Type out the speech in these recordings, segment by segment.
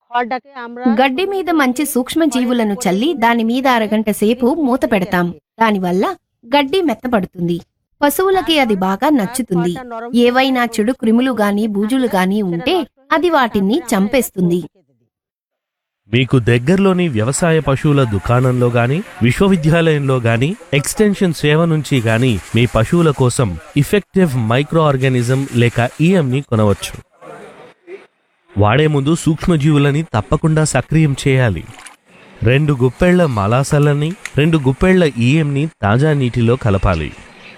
খড়টাকে আমরা గడ్డి మీద మంచి సూక్ష్మజీవులను చల్లి దాని మీద అరగంట సేపు మూత పెడతాం దానివల్ల గడ్డి మెత్తపడుతుంది పశువులకి అది బాగా నచ్చుతుంది ఏవైనా చెడు క్రిములు గాని బూజులు గాని ఉంటే అది వాటిని చంపేస్తుంది మీకు దగ్గరలోని వ్యవసాయ పశువుల దుకాణంలో గాని విశ్వవిద్యాలయంలో గాని ఎక్స్టెన్షన్ సేవ నుంచి గాని మీ పశువుల కోసం ఇఫెక్టివ్ మైక్రో ఆర్గానిజం లేక ఈఎంని కొనవచ్చు వాడే ముందు సూక్ష్మజీవులని తప్పకుండా సక్రియం చేయాలి రెండు గుప్పెళ్ల మలాసలని రెండు గుప్పెళ్ల ఈఎంని తాజా నీటిలో కలపాలి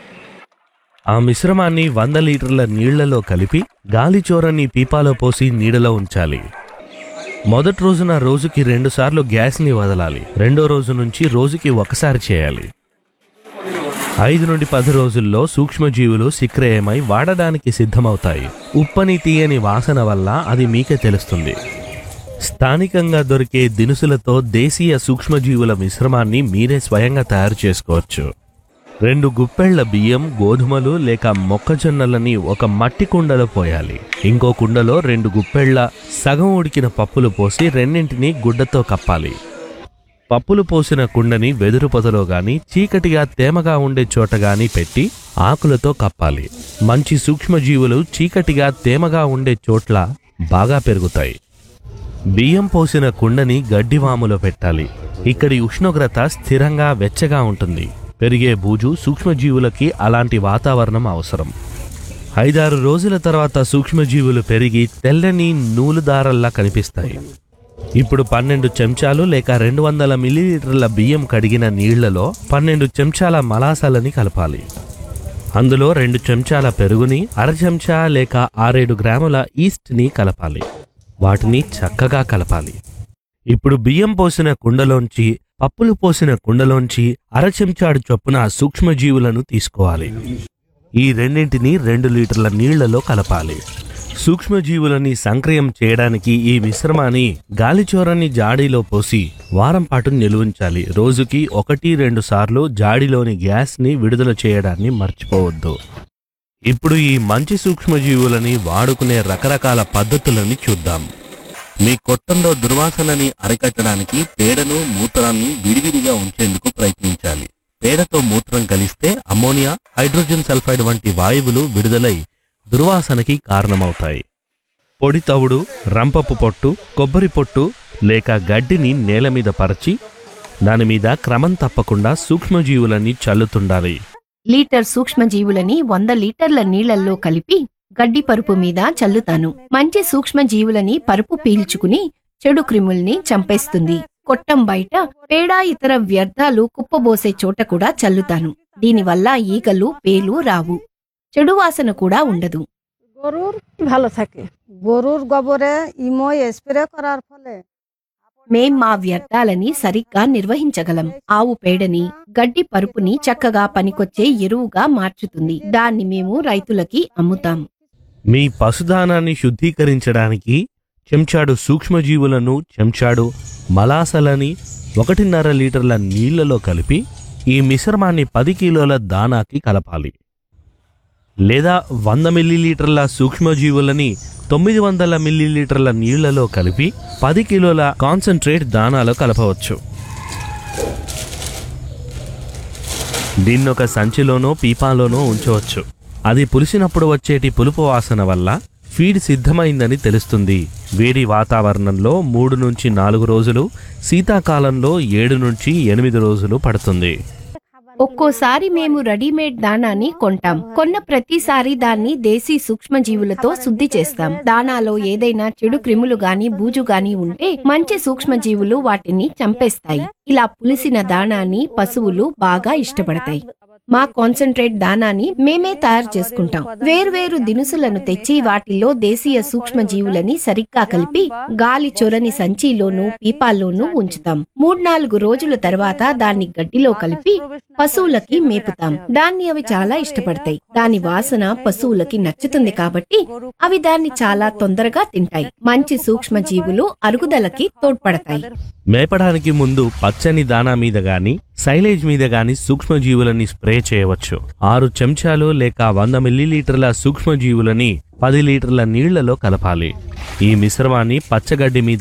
ఆ మిశ్రమాన్ని వంద లీటర్ల నీళ్లలో కలిపి గాలిచోరని పీపాలో పోసి నీడలో ఉంచాలి మొదటి రోజున రోజుకి రెండుసార్లు గ్యాస్ని వదలాలి రెండో రోజు నుంచి రోజుకి ఒకసారి చేయాలి ఐదు నుండి పది రోజుల్లో సూక్ష్మజీవులు సిక్రయమై వాడడానికి సిద్ధమవుతాయి ఉప్పని తీయని వాసన వల్ల అది మీకే తెలుస్తుంది స్థానికంగా దొరికే దినుసులతో దేశీయ సూక్ష్మజీవుల మిశ్రమాన్ని మీరే స్వయంగా తయారు చేసుకోవచ్చు రెండు గుప్పెళ్ల బియ్యం గోధుమలు లేక మొక్కజొన్నలని ఒక మట్టి కుండలో పోయాలి ఇంకో కుండలో రెండు గుప్పెళ్ల సగం ఉడికిన పప్పులు పోసి రెండింటిని గుడ్డతో కప్పాలి పప్పులు పోసిన కుండని వెదురు పొదలో గాని చీకటిగా తేమగా ఉండే చోట గాని పెట్టి ఆకులతో కప్పాలి మంచి సూక్ష్మజీవులు చీకటిగా తేమగా ఉండే చోట్ల బాగా పెరుగుతాయి బియ్యం పోసిన కుండని గడ్డివాములో పెట్టాలి ఇక్కడి ఉష్ణోగ్రత స్థిరంగా వెచ్చగా ఉంటుంది పెరిగే బూజు సూక్ష్మజీవులకి అలాంటి వాతావరణం అవసరం ఐదారు రోజుల తర్వాత సూక్ష్మజీవులు పెరిగి తెల్లని నూలు దారల్లా కనిపిస్తాయి ఇప్పుడు పన్నెండు చెంచాలు లేక రెండు వందల మిల్లీలీటర్ల బియ్యం కడిగిన నీళ్లలో పన్నెండు చెంచాల మలాసాలని కలపాలి అందులో రెండు చెంచాల పెరుగుని అర చెంచా లేక ఆరేడు గ్రాముల ఈస్ట్ని కలపాలి వాటిని చక్కగా కలపాలి ఇప్పుడు బియ్యం పోసిన కుండలోంచి పప్పులు పోసిన కుండలోంచి అర చెంచాడు చొప్పున సూక్ష్మజీవులను తీసుకోవాలి ఈ రెండింటిని రెండు లీటర్ల నీళ్లలో కలపాలి సూక్ష్మజీవులని సంక్రయం చేయడానికి ఈ మిశ్రమాన్ని గాలిచోరని జాడీలో పోసి వారం పాటు నిలువించాలి రోజుకి ఒకటి రెండు సార్లు జాడీలోని గ్యాస్ని విడుదల చేయడాన్ని మర్చిపోవద్దు ఇప్పుడు ఈ మంచి సూక్ష్మజీవులని వాడుకునే రకరకాల పద్ధతులని చూద్దాం మీ కొట్టంలో దుర్వాసనని అరికట్టడానికి పేడను మూత్రాన్ని విడివిడిగా ఉంచేందుకు ప్రయత్నించాలి పేడతో మూత్రం కలిస్తే అమ్మోనియా హైడ్రోజన్ సల్ఫైడ్ వంటి వాయువులు విడుదలై దుర్వాసనకి కారణమవుతాయి పొడి తవుడు రంపపు పొట్టు కొబ్బరి పొట్టు లేక గడ్డిని నేల మీద పరచి దానిమీద క్రమం తప్పకుండా సూక్ష్మజీవులని చల్లుతుండాలి లీటర్ సూక్ష్మజీవులని వంద లీటర్ల నీళ్లల్లో కలిపి గడ్డి పరుపు మీద చల్లుతాను మంచి సూక్ష్మజీవులని పరుపు పీల్చుకుని చెడు క్రిముల్ని చంపేస్తుంది కొట్టం బయట పేడ ఇతర వ్యర్థాలు కుప్పబోసే చోట కూడా చల్లుతాను దీనివల్ల ఈగలు పేలు రావు చెడు వాసన కూడా ఉండదు গরুর ভালো থাকে গরুর গোবরে ইমো স্প্রে করার ফলে మేం మా వ్యర్థాలని సరిగ్గా నిర్వహించగలం ఆవు పేడని గడ్డి పరుపుని చక్కగా పనికొచ్చే ఎరువుగా మార్చుతుంది దాన్ని మేము రైతులకి అమ్ముతాం మీ పశుదానాన్ని శుద్ధీకరించడానికి చెంచాడు సూక్ష్మజీవులను చెంచాడు మలాసలని ఒకటిన్నర లీటర్ల నీళ్లలో కలిపి ఈ మిశ్రమాన్ని పది కిలోల దానాకి కలపాలి లేదా వంద మిల్లీలీటర్ల సూక్ష్మజీవులని తొమ్మిది వందల మిల్లీలీటర్ల నీళ్లలో కలిపి పది కిలోల కాన్సన్ట్రేట్ దానాలో కలపవచ్చు దీన్నొక సంచిలోనో పీపాలోనో ఉంచవచ్చు అది పులిసినప్పుడు వచ్చేటి పులుపు వాసన వల్ల ఫీడ్ సిద్ధమైందని తెలుస్తుంది వేడి వాతావరణంలో మూడు నుంచి నాలుగు రోజులు శీతాకాలంలో ఏడు నుంచి ఎనిమిది రోజులు పడుతుంది ఒక్కోసారి మేము రెడీమేడ్ దానాన్ని కొంటాం కొన్న ప్రతిసారి దాన్ని దేశీ సూక్ష్మజీవులతో శుద్ధి చేస్తాం దానాలో ఏదైనా చెడు క్రిములు గాని బూజు గాని ఉంటే మంచి సూక్ష్మజీవులు వాటిని చంపేస్తాయి ఇలా పులిసిన దానాన్ని పశువులు బాగా ఇష్టపడతాయి మా కాన్సన్ట్రేట్ దానాన్ని మేమే తయారు చేసుకుంటాం వేర్వేరు దినుసులను తెచ్చి వాటిల్లో దేశీయ సూక్ష్మజీవులని సరిగ్గా కలిపి గాలి చొరని సంచిలోనూ పీపాల్లోనూ ఉంచుతాం మూడు నాలుగు రోజుల తర్వాత దాన్ని గడ్డిలో కలిపి పశువులకి మేపుతాం దాన్ని అవి చాలా ఇష్టపడతాయి దాని వాసన పశువులకి నచ్చుతుంది కాబట్టి అవి దాన్ని చాలా తొందరగా తింటాయి మంచి సూక్ష్మజీవులు అరుగుదలకి తోడ్పడతాయి మేపడానికి ముందు పచ్చని దానా మీద గాని సైలేజ్ మీద గాని సూక్ష్మజీవులని స్ప్రే చేయవచ్చు ఆరు చెంచాలు లేక వంద మిల్లీలీటర్ల సూక్ష్మజీవులని పది లీటర్ల నీళ్లలో కలపాలి ఈ మిశ్రమాన్ని పచ్చగడ్డి మీద